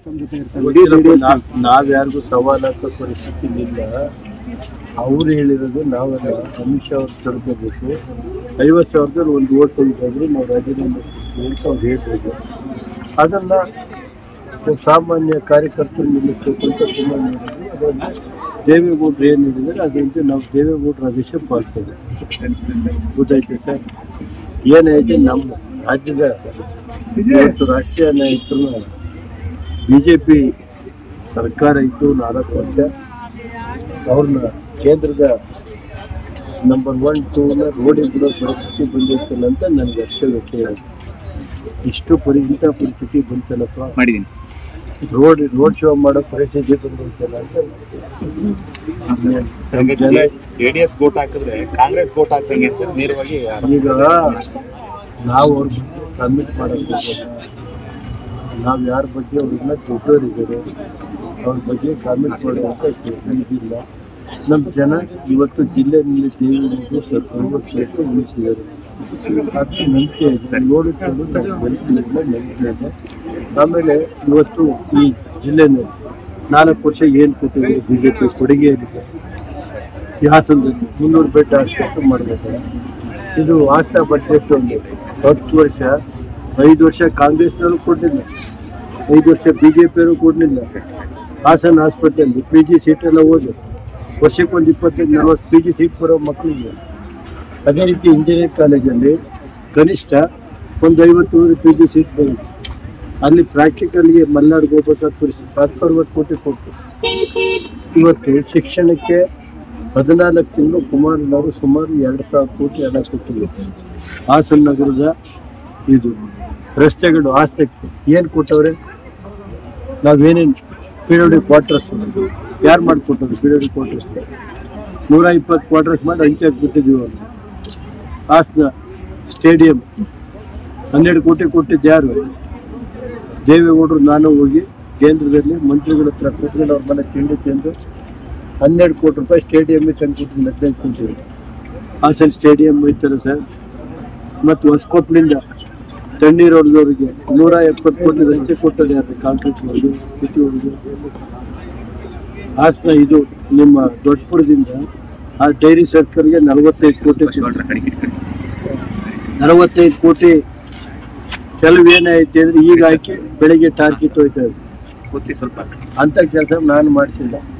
ತಮ್ಮ ಜೊತೆ ಇರ್ತಾರೆ ನಾವ್ ಯಾರಿಗೂ ಸವಾಲ್ ಹಾಕೋ ಪರಿಸ್ಥಿತಿ ಇಲ್ಲ ಅವ್ರು ಹೇಳಿರೋದು ನಾವೆಲ್ಲ ಅಮಿತ್ ಶಾ ಅವ್ರು ತಡ್ಕೋಬೇಕು ಐವತ್ತು ಸಾವಿರದಲ್ಲಿ ಒಂದು ಓಟ್ ತೆಗಿಸಾದ್ರೆ ನಾವು ರಾಜೀನಾಮೆ ಕೊಡ್ತೀವಿ ಅಂತ ಅವ್ರು ಹೇಳ್ಬೋದು ಅದನ್ನ ಒಬ್ಬ ಸಾಮಾನ್ಯ ಕಾರ್ಯಕರ್ತರು ನಿಲ್ಲಿಸಬೇಕು ಅಂತ ತುಂಬ ಮಾಡಿದ್ರು ಅದನ್ನು ದೇವೇಗೌಡರು ಏನು ಹೇಳಿದರೆ ಅದರಂತೆ ನಾವು ದೇವೇಗೌಡರ ಆದೇಶ ಪಾಲಿಸೋದು ಗೊತ್ತಾಯ್ತು ಸರ್ ಏನೈತೆ ನಮ್ಮ ರಾಜ್ಯದ ಇವತ್ತು ರಾಷ್ಟ್ರೀಯ ನಾಯಕರು ಬಿ ಜೆ ಪಿ ಸರ್ಕಾರ ಇತ್ತು ನಾಲ್ಕು ವರ್ಷ ಅವ್ರನ್ನ ಕೇಂದ್ರದ ನಂಬರ್ ಒನ್ ಟೂನ ರೋಡಿಗೆ ಬಿಡೋ ಪರಿಸ್ಥಿತಿ ಬಂದಿರ್ತಲ್ಲ ಅಂತ ನನಗೆ ಅಷ್ಟೇ ಗೊತ್ತಿಲ್ಲ ಇಷ್ಟು ಪರಿ ಇಂಥ ಪರಿಸ್ಥಿತಿ ಬಂತಲ್ಲಪ್ಪ ಮಾಡಿದ್ದೀನಿ ರೋಡ್ ರೋಡ್ ಶೋ ಮಾಡೋ ಪರಿಸ್ಥಿತಿ ಬಂದಿರ್ತಲ್ಲ ಅಂತ ನಮ್ಮ ಜನ ಜೆಡಿಎಸ್ ಗೋಟ್ ಹಾಕಿದ್ರೆ ಕಾಂಗ್ರೆಸ್ ಗೋಟ್ ಹಾಕ್ದಂಗೆ ಅಂತ ನೇರವಾಗಿ ಈಗ ನಾವು ಅವ್ರ ಕಮಿಟ್ ಮಾಡಕ್ಕೆ ನಾವು ಯಾರ ಬಗ್ಗೆ ಅವ್ರನ್ನ ದೊಡ್ಡವರಿದ್ದಾರೆ ಅವ್ರ ಬಗ್ಗೆ ಕಾಮೆಂಟ್ ಮಾಡುವಂತ ಇದಿಲ್ಲ ನಮ್ಮ ಜನ ಇವತ್ತು ಜಿಲ್ಲೆಯಲ್ಲಿ ದೇವಿಗೂ ಸ್ವಲ್ಪ ಐವತ್ತು ಉಳಿಸಿದ್ದಾರೆ ಅದು ನಂಬಿಕೆ ಇದೆ ನೋಡಿಕೊಂಡು ನಾವು ಗೆಲ್ತೀವಿ ಅನ್ನೋ ನಂಬಿಕೆ ಇದೆ ಆಮೇಲೆ ಇವತ್ತು ಈ ಜಿಲ್ಲೆನಲ್ಲಿ ನಾಲ್ಕು ವರ್ಷ ಏನು ಕೊಟ್ಟಿದ್ದೀವಿ ಬಿ ಜೆ ಪಿ ಕೊಡುಗೆ ಏನಿದೆ ಈ ಹಾಸನದಲ್ಲಿ ಮುನ್ನೂರು ಬೆಡ್ ಆಸ್ಪತ್ರೆ ಮಾಡಬೇಕು ಇದು ಆಸ್ಥಾ ಬಡ್ಜೆಟ್ ಒಂದು ಹತ್ತು ವರ್ಷ ಐದು ವರ್ಷ ಕಾಂಗ್ರೆಸ್ನವರು ಕೊಡಲಿಲ್ಲ ಐದು ವರ್ಷ ಬಿ ಜೆ ಪಿಯವರು ಕೊಡಲಿಲ್ಲ ಹಾಸನ ಆಸ್ಪತ್ರೆಯಲ್ಲಿ ಪಿ ಜಿ ಸೀಟ್ ಎಲ್ಲ ಹೋದು ವರ್ಷಕ್ಕೊಂದು ಇಪ್ಪತ್ತೈದು ನಲ್ವತ್ತು ಪಿ ಜಿ ಸೀಟ್ ಬರೋ ಮಕ್ಕಳಿಗೆ ಅದೇ ರೀತಿ ಇಂಜಿನಿಯರಿಂಗ್ ಕಾಲೇಜಲ್ಲಿ ಕನಿಷ್ಠ ಒಂದು ಐವತ್ತು ಪಿ ಜಿ ಸೀಟ್ ಬರುತ್ತೆ ಅಲ್ಲಿ ಪ್ರಾಕ್ಟಿಕಲ್ಗೆ ಮಲ್ನಾಡ್ಗೆ ಹೋಗ್ಬೇಕಾದ ಪರಿಸ್ಥಿತಿ ಹತ್ತು ಅರವತ್ತು ಕೋಟಿ ಕೊಟ್ಟು ಇವತ್ತು ಶಿಕ್ಷಣಕ್ಕೆ ಹದಿನಾಲ್ಕು ತಿಂಗಳು ಕುಮಾರನವರು ಸುಮಾರು ಎರಡು ಸಾವಿರ ಕೋಟಿ ಹಣ ಕೊಟ್ಟಿದ್ದಾರೆ ಹಾಸನ ನಗರದ ಇದು ರಸ್ತೆಗಳು ಆಸ್ತಿಗೆ ಏನು ಕೊಟ್ಟವ್ರೆ ನಾವೇನೇನು ಪಿ ಡಬ್ಲ್ಯೂ ಕ್ವಾರ್ಟರ್ಸ್ ಯಾರು ಮಾಡಿಕೊಟ್ಟರು ಪಿ ಡಬ್ಲ್ಯೂ ಕ್ವಾರ್ಟರ್ಸ್ ನೂರ ಇಪ್ಪತ್ತು ಕ್ವಾರ್ಟರ್ಸ್ ಮಾಡಿ ಹಂಚಾಕ್ ಬಿಟ್ಟಿದ್ದೀವಿ ಅವ್ರು ಹಾಸನ ಸ್ಟೇಡಿಯಂ ಹನ್ನೆರಡು ಕೋಟಿ ಕೊಟ್ಟಿದ್ದು ಯಾರು ದೇವೇಗೌಡರು ನಾನು ಹೋಗಿ ಕೇಂದ್ರದಲ್ಲಿ ಮಂತ್ರಿಗಳ ಹತ್ರ ಕೂತ್ಕೊಂಡು ಅವ್ರ ಮನೆ ತಿಂಡಿ ತಿಂದು ಹನ್ನೆರಡು ಕೋಟಿ ರೂಪಾಯಿ ಸ್ಟೇಡಿಯಂ ತಂದ್ಕೊಟ್ಟಿದ್ದೀನಿ ಹದಿನೈದು ಕೋಟಿ ಹಾಸನ ಸ್ಟೇಡಿಯಂ ಐತಲ್ಲ ಸರ್ ಮತ್ತು ಹೊಸಕೊಪ್ಲಿಂದ ತಣ್ಣೀರ್ ಹೊಡೆದವರಿಗೆ ನೂರ ಎಪ್ಪತ್ತು ಕೋಟಿ ರಸ್ತೆ ಕೊಟ್ಟದ್ದು ಯಾರು ಕಾಂಕ್ರೀಟ್ ಹೊಡೆದು ಸಿಟಿ ಹೊಡೆದು ಹಾಸನ ಇದು ನಿಮ್ಮ ದೊಡ್ಡಪುರದಿಂದ ಆ ಡೈರಿ ಸರ್ಕಲ್ಗೆ ನಲವತ್ತೈದು ಕೋಟಿ ಕೊಟ್ಟಿದ್ದು. ನಲವತ್ತೈದು ಕೋಟಿ ಕೆಲವು ಏನೈತೆ ಅಂದ್ರೆ ಈಗ ಹಾಕಿ ಬೆಳಿಗ್ಗೆ ಟಾರ್ಗೆಟ್ ಹೋಯ್ತಾ ಇದೆ ಗೊತ್ತಿ ಸ್ವಲ್ಪ ಅಂತ ಕೆಲಸ ನಾನು ಮಾಡಿಸಿಲ್ಲ